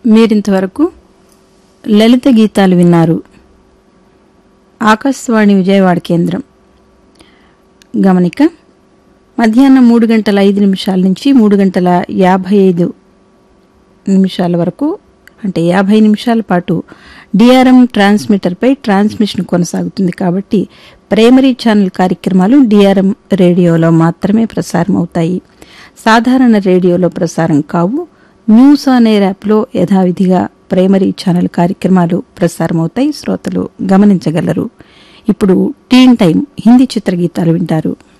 మీరింతవరకు లలిత గీతాలు విన్నారు ఆకాశవాణి విజయవాడ కేంద్రం గమనిక మధ్యాహ్నం మూడు గంటల ఐదు నిమిషాల నుంచి మూడు గంటల యాభై ఐదు నిమిషాల వరకు అంటే యాభై నిమిషాల పాటు డిఆర్ఎం ట్రాన్స్మిటర్పై ట్రాన్స్మిషన్ కొనసాగుతుంది కాబట్టి ప్రైమరీ ఛానల్ కార్యక్రమాలు డిఆర్ఎం రేడియోలో మాత్రమే ప్రసారం అవుతాయి సాధారణ రేడియోలో ప్రసారం కావు న్యూస్ ఆన్ ఎయిర్ యాప్లో యథావిధిగా ప్రైమరీ ఛానల్ కార్యక్రమాలు ప్రసారమవుతాయి శ్రోతలు గమనించగలరు ఇప్పుడు టీన్ టైం హిందీ చిత్రగీతాలు వింటారు